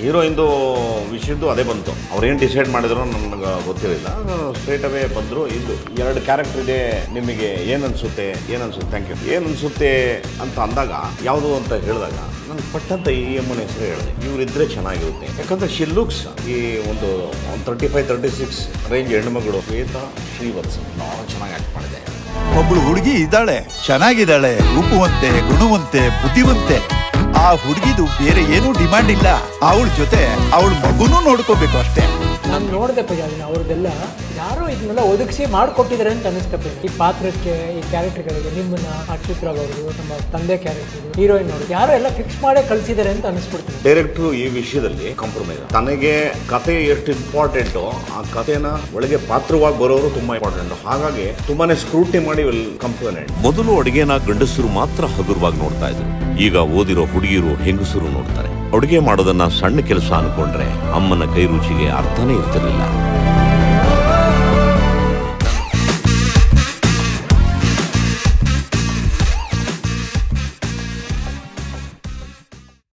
ಹೀರೋಯಿಂದು ವಿಷಯದ್ದು ಅದೇ ಬಂತು ಅವ್ರೇನು ಡಿಸೈಡ್ ಮಾಡಿದ್ರು ನನಗೆ ಗೊತ್ತಿರಲಿಲ್ಲ ಸ್ಟ್ರೇಟ್ ಅವೇ ಬಂದರು ಇದು ಎರಡು ಕ್ಯಾರೆಕ್ಟರ್ ಇದೆ ನಿಮಗೆ ಏನು ಅನ್ಸುತ್ತೆ ಏನು ಅನ್ಸುತ್ತೆ ಥ್ಯಾಂಕ್ ಯು ಏನು ಅನ್ಸುತ್ತೆ ಅಂತ ಅಂದಾಗ ಯಾವುದು ಅಂತ ಹೇಳಿದಾಗ ನಾನು ಪಟ್ಟಂತ ಈ ಅಮ್ಮನ ಹೆಸರು ಹೇಳಿದೆ ಇವರಿದ್ರೆ ಚೆನ್ನಾಗಿರುತ್ತೆ ಯಾಕಂದ್ರೆ ಶಿ ಲುಕ್ಸ್ ಈ ಒಂದು ಒಂದು thirty five thirty six range ಹೆಣ್ಮಗಳು ಶ್ವೇತಾ ಶ್ರೀವತ್ಸ ಭಾಳ ಚೆನ್ನಾಗಿ ಆ್ಯಕ್ಟ್ ಮಾಡಿದೆ ಒಬ್ಳು ಹುಡುಗಿ ಇದ್ದಾಳೆ ಚೆನ್ನಾಗಿದ್ದಾಳೆ ರೂಪವಂತೆ ಗುಣವಂತೆ ಬುದ್ಧಿವಂತೆ ಆ ಹುಡುಗಿದು ಬೇರೆ ಏನೂ ಡಿಮಾಂಡ್ ಇಲ್ಲ ಅವಳ ಜೊತೆ ಅವಳ ಮಗುನೂ ನೋಡ್ಕೋಬೇಕು ಅಷ್ಟೇ ನಾನು ನೋಡಿದೆ ಪೂಜಾ ಅದನ್ನ ಅವ್ರದ್ದೆಲ್ಲ ಯಾರೋ ಇದನ್ನೆಲ್ಲ ಒದಗಿಸಿ ಮಾಡಿಕೊಟ್ಟಿದ್ದಾರೆ ಅಂತ ಅನಿಸ್ತಪ್ಪ ಈ ಪಾತ್ರಕ್ಕೆ ಈ ಕ್ಯಾರೆಕ್ಟರ್ಗಳಿಗೆ ನಿಮ್ಮನ್ನ ಅಚ್ಯುತ್ ರಾವ್ ಅವರು ನಮ್ಮ ತಂದೆ ಕ್ಯಾರೆಕ್ಟರ್ ಹೀರೋಯಿನ್ ಅವರು ಯಾರೋ ಎಲ್ಲ ಫಿಕ್ಸ್ ಮಾಡೇ ಕಳಿಸಿದ್ದಾರೆ ಅಂತ ಅನಿಸ್ಬಿಡ್ತೀನಿ ಡೈರೆಕ್ಟ್ರು ಈ ವಿಷಯದಲ್ಲಿ ಕಾಂಪ್ರಮೈಸ್ ತನಗೆ ಕತೆ ಎಷ್ಟು ಇಂಪಾರ್ಟೆಂಟು ಆ ಕಥೆನ ಒಳಗೆ ಪಾತ್ರವಾಗಿ ಬರೋರು ತುಂಬಾ ಇಂಪಾರ್ಟೆಂಟ್ ಹಾಗಾಗಿ ತುಂಬಾನೇ ಸ್ಕ್ರೂಟಿ ಮಾಡಿ ವಿಲ್ ಕಂಪೋನೆಂಟ್ ಮೊದಲು ಅಡುಗೆನ ಗಂಡಸರು ಮಾತ್ರ ಹಗುರವಾಗಿ ನೋಡ್ತಾ ಇದ್ರು ಈಗ ಓದಿರೋ ಹುಡುಗಿರು ಹೆಂಗಸರು ನೋಡ್ತಾರೆ ಅಡುಗೆ ಮಾಡೋದನ್ನ ಸಣ್ಣ ಕೆಲಸ ಅನ್ಕೊಂಡ್ರೆ ಅಮ್ಮನ ಕೈ ರುಚಿಗೆ ಅರ್ಥನೇ ಇರ್ತಿರ್ಲಿಲ್ಲ